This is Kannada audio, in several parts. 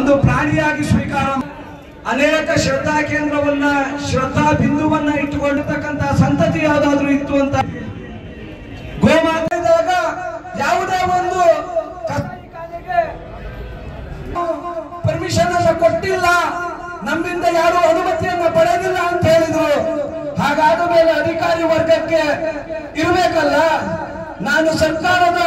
ಒಂದು ಪ್ರಾಣಿಯಾಗಿ ಸ್ವೀಕಾರ ಅನೇಕ ಶ್ರದ್ಧಾ ಕೇಂದ್ರವನ್ನ ಶ್ರದ್ಧಾ ಬಿಂದುವನ್ನ ಇಟ್ಟುಕೊಂಡಿರ್ತಕ್ಕಂತ ಸಂತತಿ ಯಾವ್ದಾದ್ರು ಇತ್ತು ಅಂತ ಗೋಮಾತೆದಾಗ ಯಾವುದೇ ಒಂದು ಪರ್ಮಿಷನ್ ಅನ್ನ ಕೊಟ್ಟಿಲ್ಲ ನಮ್ಮಿಂದ ಯಾರು ಅನುಮತಿಯನ್ನ ಪಡೆದಿಲ್ಲ ಅಂತ ಹೇಳಿದ್ರು ಹಾಗಾದ ಮೇಲೆ ಅಧಿಕಾರಿ ವರ್ಗಕ್ಕೆ ಇರಬೇಕಲ್ಲ ನಾನು ಸರ್ಕಾರದ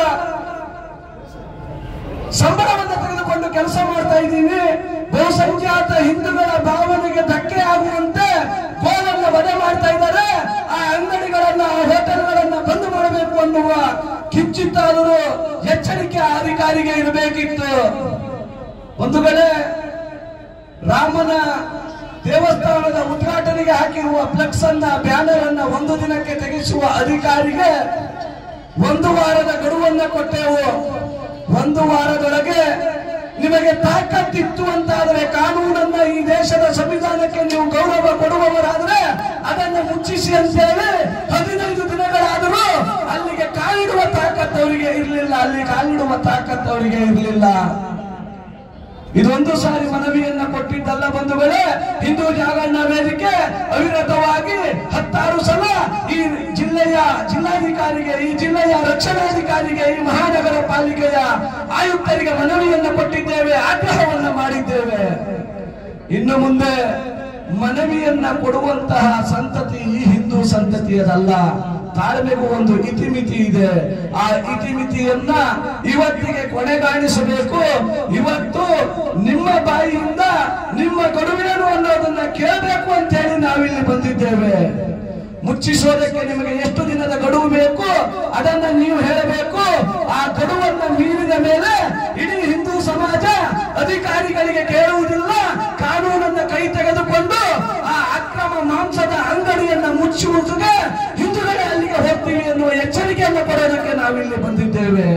ಸಂಬಳವನ್ನು ತೆಗೆದುಕೊಂಡು ಕೆಲಸ ಮಾಡ್ತಾ ಇದ್ದೀನಿ ಬಹುಸಂಖ್ಯಾತ ಹಿಂದೂಗಳ ಭಾವನೆಗೆ ಧಕ್ಕೆ ಆಗುವಂತೆ ಗೋವನ್ನ ವಧೆ ಮಾಡ್ತಾ ಇದ್ದಾರೆ ಆ ಅಂಗಡಿಗಳನ್ನ ಆ ಹೋಟೆಲ್ಗಳನ್ನ ಬಂದ್ ಮಾಡಬೇಕು ಅನ್ನುವ ಕಿಂಚಿತ್ತಾದರೂ ಎಚ್ಚರಿಕೆ ಆ ಅಧಿಕಾರಿಗೆ ಇರಬೇಕಿತ್ತು ಒಂದು ಕಡೆ ರಾಮನ ದೇವಸ್ಥಾನದ ಉದ್ಘಾಟನೆಗೆ ಹಾಕಿರುವ ಫ್ಲೆಕ್ಸ್ ಅನ್ನ ಬ್ಯಾನರ್ ಅನ್ನ ಒಂದು ದಿನಕ್ಕೆ ತೆಗೆಸುವ ಅಧಿಕಾರಿಗೆ ಒಂದು ವಾರದ ಗಡುವನ್ನ ಕೊಟ್ಟೆವು ಒಂದು ವಾರದೊಳಗೆ ನಿಮಗೆ ತಾಕತ್ತಿತ್ತು ಅಂತಾದರೆ ಕಾನೂನನ್ನ ಈ ದೇಶದ ಸಂವಿಧಾನಕ್ಕೆ ನೀವು ಗೌರವ ಕೊಡುವವರಾದ್ರೆ ಅದನ್ನ ಮುಚ್ಚಿಸಿ ಅಂತೇಳಿ ಹದಿನೈದು ದಿನಗಳಾದರೂ ಅಲ್ಲಿಗೆ ಕಾಲಿಡುವ ತಾಕತ್ತು ಅವರಿಗೆ ಇರಲಿಲ್ಲ ಅಲ್ಲಿ ಕಾಲಿಡುವ ತಾಕತ್ತು ಅವರಿಗೆ ಇರಲಿಲ್ಲ ಇದೊಂದು ಸಾರಿ ಮನವಿಯನ್ನ ಕೊಟ್ಟಿದ್ದಲ್ಲ ಬಂಧುಗಳೇ ಹಿಂದೂ ಜಾಗರಣ ವೇದಿಕೆ ಅವಿರತವಾಗಿ ಹತ್ತಾರು ಸಲ ಈ ಜಿಲ್ಲೆಯ ಜಿಲ್ಲಾಧಿಕಾರಿಗೆ ಈ ಜಿಲ್ಲೆಯ ರಕ್ಷಣಾಧಿಕಾರಿಗೆ ಈ ಮಹಾನಗರ ಪಾಲಿಕೆಯ ಆಯುಕ್ತರಿಗೆ ಮನವಿಯನ್ನ ಕೊಟ್ಟಿದ್ದೇವೆ ಆಗ್ರಹವನ್ನ ಮಾಡಿದ್ದೇವೆ ಇನ್ನು ಮುಂದೆ ಮನವಿಯನ್ನ ಕೊಡುವಂತಹ ಸಂತತಿ ಈ ಹಿಂದೂ ಸಂತತಿಯದಲ್ಲ ತಾಳ್ಮೆಗೂ ಒಂದು ಇತಿಮಿತಿ ಇದೆ ಆ ಇತಿಮಿತಿಯನ್ನ ಇವತ್ತಿಗೆ ಕೊನೆಗಾಣಿಸಬೇಕು ಇವತ್ತು ನಿಮ್ಮ ಬಾಯಿಯಿಂದ ನಿಮ್ಮ ಗಡುವೇನು ಅನ್ನೋದನ್ನ ಕೇಳಬೇಕು ಅಂತ ಹೇಳಿ ನಾವಿಲ್ಲಿ ಬಂದಿದ್ದೇವೆ ಮುಚ್ಚಿಸೋದಕ್ಕೆ ನಿಮಗೆ ಎಷ್ಟು ದಿನದ ಗಡುವು ಬೇಕು ಅದನ್ನ ನೀವು ಹೇಳಬೇಕು ಆ ಗಡುವನ್ನ ಮೀರಿದ ಮೇಲೆ ಇಡೀ ಹಿಂದೂ ಸಮಾಜ ಅಧಿಕಾರಿಗಳಿಗೆ ಕೇಳುವುದಿಲ್ಲ ಕಾನೂನನ್ನ ಕೈ ತೆಗೆದುಕೊಂಡು ಆ ಅಕ್ರಮ ಮಾಂಸದ ಅಂಗಡಿಯನ್ನ ಮುಚ್ಚುವುದಕ್ಕೆ ಹಿಂದೂಗಳೇ ಅಲ್ಲಿಗೆ ಹೋಗ್ತೀವಿ ಎನ್ನುವ ಎಚ್ಚರಿಕೆಯನ್ನು ಕೊಡೋದಕ್ಕೆ ನಾವಿಲ್ಲಿ ಬಂದಿದ್ದೇವೆ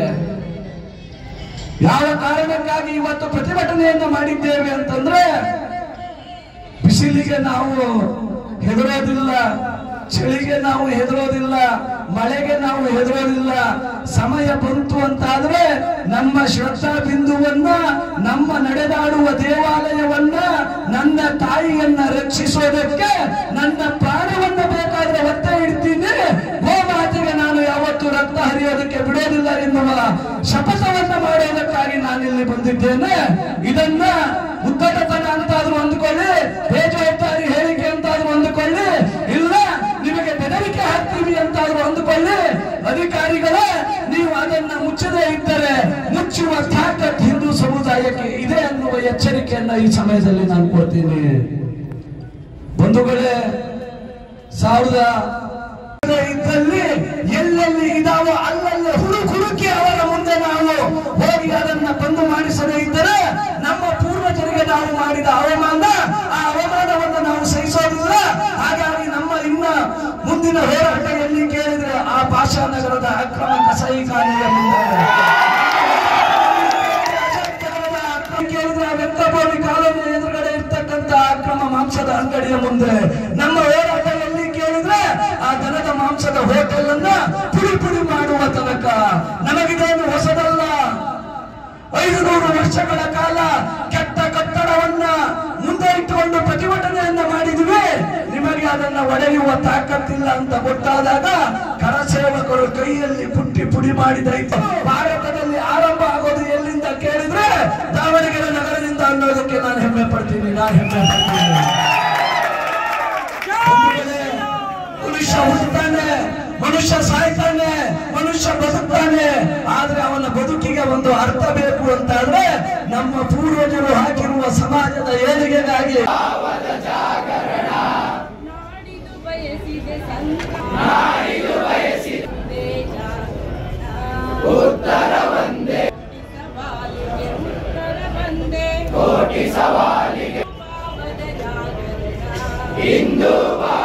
ಯಾವ ಕಾರಣಕ್ಕಾಗಿ ಇವತ್ತು ಪ್ರತಿಭಟನೆಯನ್ನ ಮಾಡಿದ್ದೇವೆ ಅಂತಂದ್ರೆ ಬಿಸಿಲಿಗೆ ನಾವು ಹೆದರೋದಿಲ್ಲ ಚಳಿಗೆ ನಾವು ಹೆದರೋದಿಲ್ಲ ಮಳೆಗೆ ನಾವು ಹೆದರೋದಿಲ್ಲ ಸಮಯ ಬಂತು ಅಂತಾದ್ರೆ ನಮ್ಮ ಶ್ರದ್ಧಾ ಬಿಂದುವನ್ನ ನಮ್ಮ ನಡೆದಾಡುವ ದೇವಾಲಯವನ್ನ ನನ್ನ ತಾಯಿಯನ್ನ ರಕ್ಷಿಸೋದಕ್ಕೆ ನನ್ನ ಪ್ರಾಣವನ್ನ ಬೇಕಾದ್ರೆ ಒತ್ತೆ ಇಡ್ತೀನಿ ಗೋಮಾತೆಗೆ ನಾನು ಯಾವತ್ತೂ ರಕ್ತ ಹರಿಯೋದಕ್ಕೆ ಬಿಡೋದಿಲ್ಲ ಎನ್ನುವ ಶಪಥವನ್ನ ಮಾಡೋದಕ್ಕಾಗಿ ನಾನಿಲ್ಲಿ ಬಂದಿದ್ದೇನೆ ಇದನ್ನ ಉದ್ದಟತನ ಅಂತಾದ್ರೂ ಅಂದುಕೊಳ್ಳಿ ಬೇಜವಾಬ್ದಾರಿ ಹೇಳಿಕೆ ಅಂತಾದ್ರೂ ಅಂದುಕೊಳ್ಳಿ ಇಲ್ಲ ನಿಮಗೆ ಬೆದರಿಕೆ ಹಾಕ್ತೀವಿ ಅಂತಾದ್ರೂ ಅಂದುಕೊಳ್ಳಿ ಅಧಿಕಾರಿಗಳೇ ನೀವು ಅದನ್ನ ಮುಚ್ಚದೇ ಇದ್ದರೆ ಮುಚ್ಚುವ ತಾಕತ್ ಹಿಂದೂ ಸಮುದಾಯಕ್ಕೆ ಇದೆ ಅನ್ನುವ ಎಚ್ಚರಿಕೆಯನ್ನ ಈ ಸಮಯದಲ್ಲಿ ನಾನು ಕೊಡ್ತೀನಿ ಬಂಧುಗಳೇ ಸಾವಿರದ ಇದ್ದಲ್ಲಿ ಎಲ್ಲೆಲ್ಲಿ ಇದಾವೋ ಅಲ್ಲಲ್ಲಿ ಹುಡುಕ್ ಹುಡುಕಿ ಅವರ ಮುಂದೆ ನಾವು ಹೋಗಿ ಅದನ್ನ ಬಂದು ಮಾಡಿಸದೇ ಇದ್ದರೆ ನಮ್ಮ ಪೂರ್ವಜರಿಗೆ ನಾವು ಮಾಡಿದ ಅವಮಾನ ಆ ಅವಮಾನವನ್ನು ನಾವು ಸಹಿಸೋದಿಲ್ಲ ಹಾಗಾಗಿ ನಮ್ಮ ಇನ್ನ ಮುಂದಿನ ಹೋರಾಟ ಎಲ್ಲಿ ಕೇಳಿದ್ರೆ ಆ ಭಾಷಾ ನಗರದ ಅಕ್ರಮ ಕಸಾಯಿಖಾನೆಯ ಮುಂದೆ ಕೇಳಿದ್ರೆ ಆ ವೆಂಕಟಭೂಮಿ ಕಾಲೋನಿ ಎದುರುಗಡೆ ಇರ್ತಕ್ಕಂತ ಅಕ್ರಮ ಮಾಂಸದ ಅಂಗಡಿಯ ಮುಂದೆ ನಮ್ಮ ಹೋರಾಟ ಎಲ್ಲಿ ಕೇಳಿದ್ರೆ ಆ ದನದ ಮಾಂಸದ ಹೋಟೆಲ್ ಅನ್ನ ಪುಡಿ ಪುಡಿ ಮಾಡುವ ತನಕ ನಮಗಿದೇನು ಹೊಸದಲ್ಲ ಐದು ನೂರು ವರ್ಷಗಳ ಕಾಲ ಕೆಟ್ಟ ಕಟ್ಟಡವನ್ನ ಮುಂದೆ ಇಟ್ಟುಕೊಂಡು ಪ್ರತಿಭಟನೆಯನ್ನ ಮಾಡಿದ್ವಿ ನಿಮಗೆ ಅದನ್ನ ಒಡೆಯುವ ತಾಕತ್ತಿಲ್ಲ ಅಂತ ಗೊತ್ತಾದಾಗ ಕರಸೇವಕರು ಕೈಯಲ್ಲಿ ಪುಟ್ಟಿ ಪುಡಿ ಮಾಡಿದೈತೆ ಭಾರತದಲ್ಲಿ ಆರಂಭ ಆಗೋದು ಎಲ್ಲಿಂದ ಕೇಳಿದ್ರೆ ದಾವಣಗೆರೆ ನಗರದಿಂದ ಅನ್ನೋದಕ್ಕೆ ನಾನು ಹೆಮ್ಮೆ ಪಡ್ತೀನಿ ನಾನು ಹೆಮ್ಮೆ ಪಡ್ತೀನಿ ಬಂಧುಗಳೇ, ಮನುಷ್ಯ ಹುಟ್ಟುತ್ತಾನೆ ಮನುಷ್ಯ ಸಾಯ್ತಾನೆ ಮನುಷ್ಯ ಬದುಕ್ತಾನೆ ಆದ್ರೆ ಅವನ ಬದುಕಿಗೆ ಒಂದು ಅರ್ಥ ಬೇಕು ಅಂತಾದ್ರೆ ನಮ್ಮ ಪೂರ್ವಜರು ಹಾಕಿರುವ ಸಮಾಜದ ಏಳಿಗೆಗಾಗಿ ನಾಡಿದು ಬಯಸಿದೆ ಸಂತ ನಾಡಿದು ಬಯಸಿದೆ ಉತ್ತರ ಬಂದೆ ಸವಾಲಿಗೆ ಉತ್ತರ ಬಂದೆ ಕೋಟಿ ಸವಾಲಿಗೆ ಭಾವದ ಜಾಗರಣ ಇಂದು